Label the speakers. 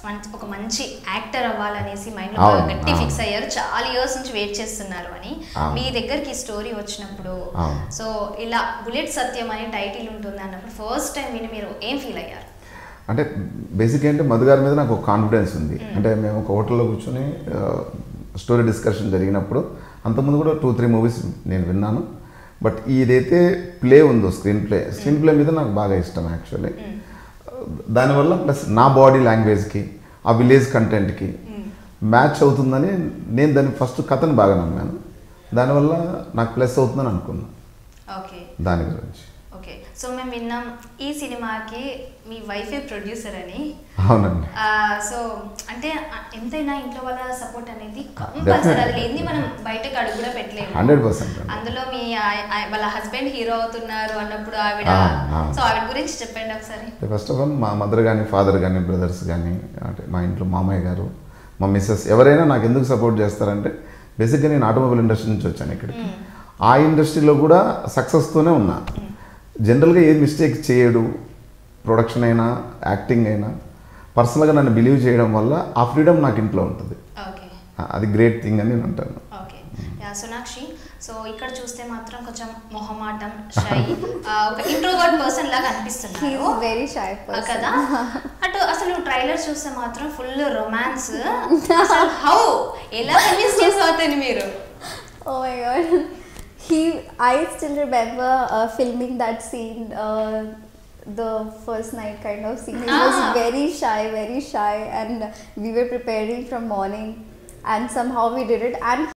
Speaker 1: మంచి ఒక మంచి యాక్టర్ అవ్వాలనేసి మైండ్
Speaker 2: అవును,
Speaker 1: గట్టి
Speaker 2: అవును.
Speaker 1: ఫిక్స్ అయ్యారు చాలా ఇయర్స్ నుంచి వెయిట్ చేస్తున్నారు అని
Speaker 2: అవును.
Speaker 1: మీ దగ్గరికి ఈ స్టోరీ వచ్చినప్పుడు
Speaker 2: అవును.
Speaker 1: సో ఇలా బుల్లెట్ సత్యం అనే టైటిల్ ఉంటుంది అన్నప్పుడు ఫస్ట్ టైం విని మీరు ఏం ఫీల్ అయ్యారు
Speaker 2: అంటే బేసిక్ అంటే మధు గారి మీద నాకు ఒక కాన్ఫిడెన్స్ ఉంది అంటే మేము ఒక హోటల్లో కూర్చొని స్టోరీ డిస్కషన్ జరిగినప్పుడు అంతకుముందు కూడా టూ త్రీ మూవీస్ నేను విన్నాను బట్ ఇదైతే ప్లే ఉందో స్క్రీన్ ప్లే స్క్రీన్ ప్లే మీద నాకు బాగా ఇష్టం యాక్చువల్లీ దానివల్ల ప్లస్ నా బాడీ లాంగ్వేజ్కి ఆ విలేజ్ కంటెంట్కి మ్యాచ్ అవుతుందని నేను దాన్ని ఫస్ట్ కథను బాగా నమ్మాను దానివల్ల నాకు ప్లస్ అవుతుందని అనుకున్నాను
Speaker 1: ఓకే
Speaker 2: దాని గురించి
Speaker 1: ఓకే సో మేము విన్నాం ఈ సినిమాకి మీ వైఫే ప్రొడ్యూసర్ అని
Speaker 2: అవునండి
Speaker 1: సో అంటే ఆ, ఎంతైనా ఇంట్లో వాళ్ళ సపోర్ట్ అనేది కంపల్సరీ అది లేని మనం బయటకు అడుగు కూడా పెట్టలేము
Speaker 2: హండ్రెడ్ పర్సెంట్
Speaker 1: అందులో మీ ఆ- ఆ- వాళ్ళ హస్బెండ్ హీరో అవుతున్నారు అన్నప్పుడు ఆవిడ
Speaker 2: ఆ, ఆ.
Speaker 1: సో ఆవిడ గురించి చెప్పండి ఒకసారి
Speaker 2: ఫస్ట్ ఆఫ్ ఆల్ మా మదర్ కానీ ఫాదర్ కానీ బ్రదర్స్ కానీ అంటే మా ఇంట్లో మామయ్య గారు మా మిస్సెస్ ఎవరైనా నాకు ఎందుకు సపోర్ట్ చేస్తారంటే బేసిక్గా నేను ఆటోమొబైల్ ఇండస్ట్రీ నుంచి వచ్చాను ఇక్కడికి ఆ ఇండస్ట్రీలో కూడా సక్సెస్తోనే ఉన్నా జనరల్గా ఏ మిస్టేక్ చేయడు ప్రొడక్షన్ అయినా యాక్టింగ్ అయినా పర్సనల్గా నన్ను బిలీవ్ చేయడం వల్ల ఆ ఫ్రీడమ్ నాకు ఇంట్లో ఉంటుంది
Speaker 1: ఓకే
Speaker 2: ఆ- అది గ్రేట్ థింగ్ అని నేను అంటాను
Speaker 1: ఓకే యా సోనాక్షి సో ఇక్కడ చూస్తే మాత్రం కొంచెం మొహమాటం షై ఒక ఇంట్రోవర్ట్ పర్సన్ లాగా అనిపిస్తున్నారు
Speaker 3: He's very shy
Speaker 1: ఆ,
Speaker 3: person.
Speaker 1: కదా అటు అసలు ట్రైలర్ చూస్తే మాత్రం ఫుల్ రొమాన్స్ అసలు హౌ ఎలా కన్విన్స్ చేసావు అతన్ని మీరు
Speaker 3: Oh my god. He, I still remember uh, filming that scene, uh, the first night kind of scene. He was
Speaker 1: Ah.
Speaker 3: very shy, very shy, and we were preparing from morning, and somehow we did it. And